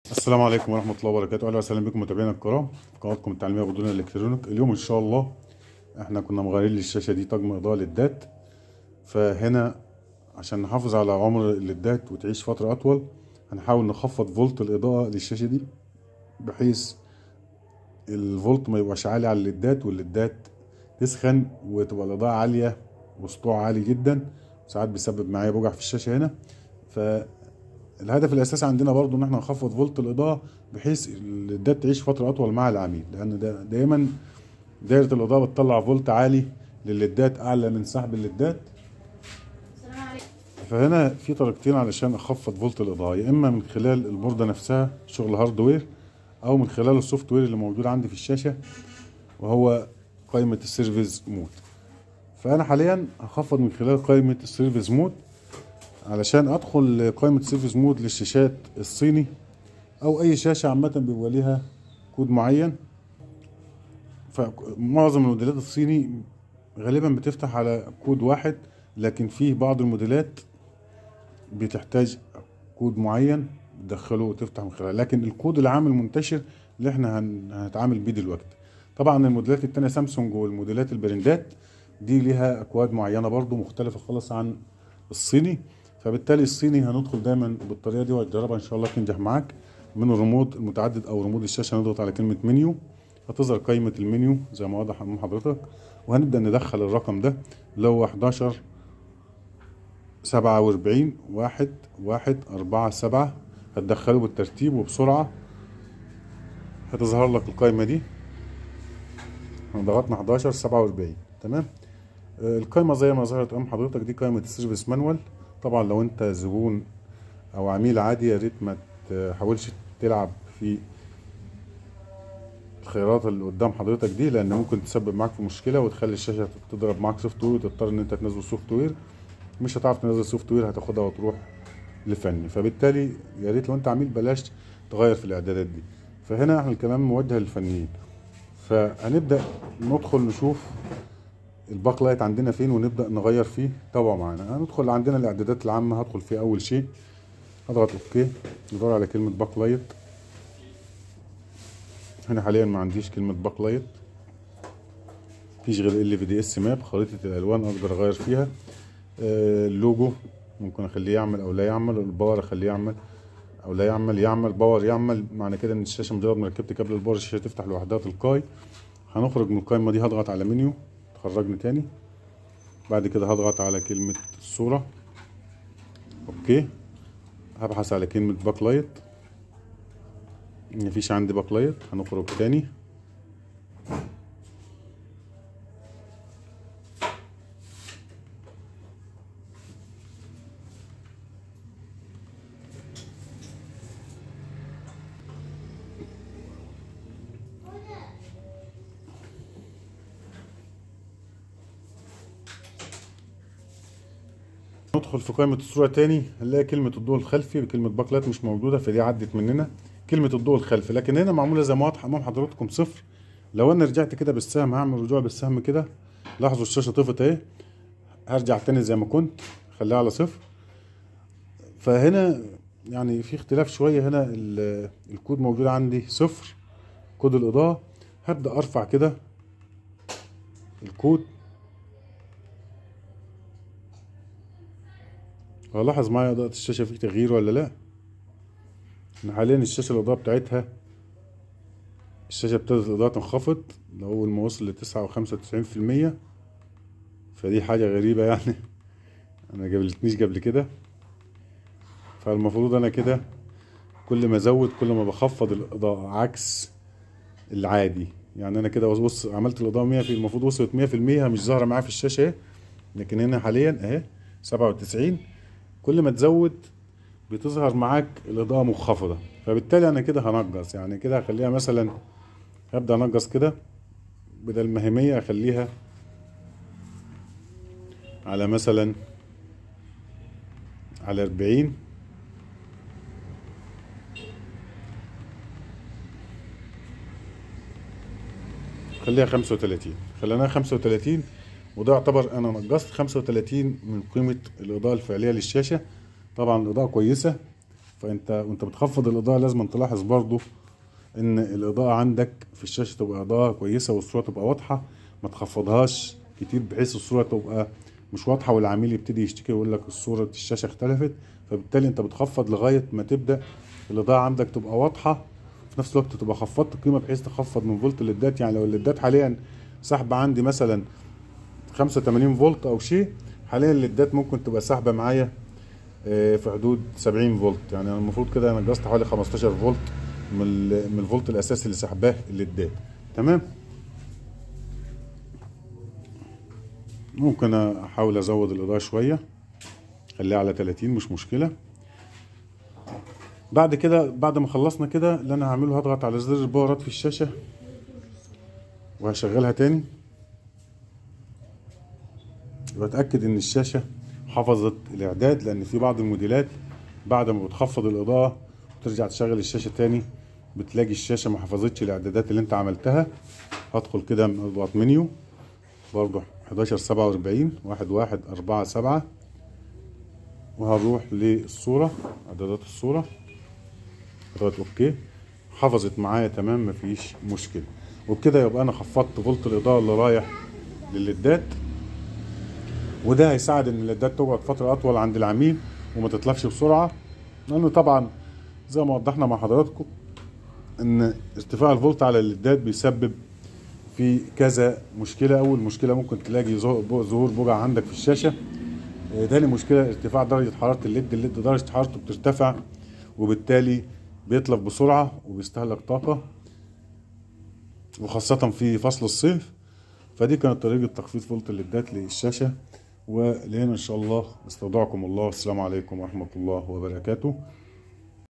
السلام عليكم ورحمة الله وبركاته أهلا وسهلا بكم متابعينا الكرام في قناتكم التعليمية بدون الإلكترونيك اليوم إن شاء الله إحنا كنا مغيرين للشاشة دي طقم إضاءة للدات فهنا عشان نحافظ على عمر الليدات وتعيش فترة أطول هنحاول نخفض فولت الإضاءة للشاشة دي بحيث الفولت ما يبقاش عالي على الليدات والليدات تسخن وتبقى الإضاءة عالية وسطوع عالي جدا ساعات بيسبب معايا بوجع في الشاشة هنا ف الهدف الاساسي عندنا برضو ان احنا نخفض فولت الاضاءه بحيث الليدات تعيش فتره اطول مع العميل لان دا دايما دايره الاضاءه بتطلع فولت عالي للليدات اعلى من سحب الليدات فهنا في طريقتين علشان اخفض فولت الاضاءه يا اما من خلال البورده نفسها شغل هاردوير او من خلال السوفت وير اللي موجود عندي في الشاشه وهو قائمه السيرفيس مود فانا حاليا هخفض من خلال قائمه السيرفيس مود علشان ادخل قائمة سيرفيس مود للشاشات الصيني او اي شاشة عامة بيبقى ليها كود معين فمعظم الموديلات الصيني غالبا بتفتح على كود واحد لكن فيه بعض الموديلات بتحتاج كود معين تدخله وتفتح من خلاله لكن الكود العام المنتشر اللي احنا هنتعامل بيه دلوقتي طبعا الموديلات التانية سامسونج والموديلات البراندات دي ليها اكواد معينة برضو مختلفة خالص عن الصيني فبالتالي الصيني هندخل دايما بالطريقه دي وهتجربها ان شاء الله تنجح معاك من الريموت المتعدد او ريموت الشاشه نضغط على كلمه منيو هتظهر قائمه المنيو زي ما واضح امام حضرتك وهنبدا ندخل الرقم ده اللي هو 11 47 واحد واحد أربعة سبعة هتدخله بالترتيب وبسرعة هتظهر لك القائمة دي ضغطنا 11 47 تمام القائمة زي ما ظهرت أمام حضرتك دي قائمة السيرفيس مانوال طبعا لو انت زبون او عميل عادي يا ريت ما تحاولش تلعب في الخيارات اللي قدام حضرتك دي لان ممكن تسبب معاك في مشكله وتخلي الشاشه تضرب معاك سوفت وير وتضطر ان انت تنزل سوفت وير مش هتعرف تنزل سوفت وير هتاخدها وتروح لفني فبالتالي يا ريت لو انت عميل بلاش تغير في الاعدادات دي فهنا احنا الكلام موجه للفنيين فهنبدا ندخل نشوف الباك لايت عندنا فين ونبدا نغير فيه تابعوا معانا هندخل عندنا الاعدادات العامه هدخل فيها اول شيء اضغط اوكي ندور على كلمه باك لايت هنا حاليا ما عنديش كلمه باك لايت مفيش غير ال في دي اس ماب خريطه الالوان اقدر اغير فيها آه اللوجو ممكن اخليه يعمل او لا يعمل الباور اخليه يعمل او لا يعمل يعمل باور يعمل معنى كده ان الشاشه مجرد ما ركبت كابل الباور الشاشه تفتح لوحدها تلقائي هنخرج من القائمه دي هضغط على منيو خرجني تاني بعد كده هضغط على كلمة الصورة اوكي هبحث على كلمة باك لايت مفيش عندي باك لايت هنخرج تاني ندخل في قائمة الصورة تاني هنلاقي كلمة الضوء الخلفي بكلمة باكلات مش موجودة فدي عدت مننا كلمة الضوء الخلفي لكن هنا معمولة زي ما واضح أمام حضراتكم صفر لو أنا رجعت كده بالسهم هعمل رجوع بالسهم كده لاحظوا الشاشة طفت أهي هرجع تاني زي ما كنت خليها على صفر فهنا يعني في اختلاف شوية هنا الكود موجود عندي صفر كود الإضاءة هبدأ أرفع كده الكود هلاحظ معايا اضاءة الشاشة في تغيير ولا لا انا حاليا الشاشة الاضاءة بتاعتها الشاشة ابتدت الاضاءة تنخفض لأول ما وصل لتسعة وخمسة وتسعين في المية فدي حاجة غريبة يعني انا قابلتنيش قبل كده فالمفروض انا كده كل ما ازود كل ما بخفض الاضاءة عكس العادي يعني انا كده بص عملت الاضاءة مية في المفروض وصلت مية في المية مش ظاهرة معايا في الشاشة اهي لكن هنا حاليا اهي سبعة وتسعين كل ما تزود بتظهر معاك الإضاءة منخفضة فبالتالي أنا كده هنقص يعني كده هخليها مثلا هبدأ أنقص كده بدل ما هي مية أخليها على مثلا على أربعين خليها خمسة وتلاتين خليناها خمسة وتلاتين وده يعتبر انا نقصت 35 من قيمه الاضاءه الفعليه للشاشه طبعا الاضاءه كويسه فانت وانت بتخفض الاضاءه لازم تلاحظ برضو ان الاضاءه عندك في الشاشه تبقى اضاءه كويسه والصوره تبقى واضحه ما تخفضهاش كتير بحيث الصوره تبقى مش واضحه والعميل يبتدي يشتكي ويقول لك الصوره الشاشه اختلفت فبالتالي انت بتخفض لغايه ما تبدا الاضاءه عندك تبقى واضحه في نفس الوقت تبقى خفضت القيمه بحيث تخفض من فولت الليدات يعني لو الليدات حاليا سحب عندي مثلا 85 فولت او شيء حاليا الليدات ممكن تبقى سحبه معايا آه، في حدود 70 فولت يعني أنا المفروض كده انا نقصت حوالي 15 فولت من ال- من الفولت الاساسي اللي سحباه الليدات تمام ممكن احاول ازود الاضاءه شويه خليها على 30 مش مشكله بعد كده بعد ما خلصنا كده اللي انا هعمله هضغط على زر الباورات في الشاشه وهشغلها تاني بتأكد ان الشاشة حفظت الاعداد لان في بعض الموديلات بعد ما بتخفض الاضاءة وترجع تشغل الشاشة تاني بتلاقي الشاشة ما حفظتش الاعدادات اللي انت عملتها هدخل كده اضغط منيو برضه 11 47 واحد واحد أربعة سبعة وهروح للصورة اعدادات الصورة اضغط اوكي حفظت معايا تمام مفيش مشكلة وبكده يبقى انا خفضت فولت الاضاءة اللي رايح للليدات وده هيساعد ان الليدات تقعد فتره اطول عند العميل وما تتلفش بسرعه لانه طبعا زي ما وضحنا مع حضراتكم ان ارتفاع الفولت على الليدات بيسبب في كذا مشكله اول مشكله ممكن تلاقي ظهور ظهور بقع عندك في الشاشه آه، تاني مشكله ارتفاع درجه حراره الليد الليد درجه حرارته بترتفع وبالتالي بيتلف بسرعه وبيستهلك طاقه وخاصه في فصل الصيف فدي كانت طريقة تخفيض فولت الليدات للشاشة ولهنا إن شاء الله استودعكم الله والسلام عليكم ورحمة الله وبركاته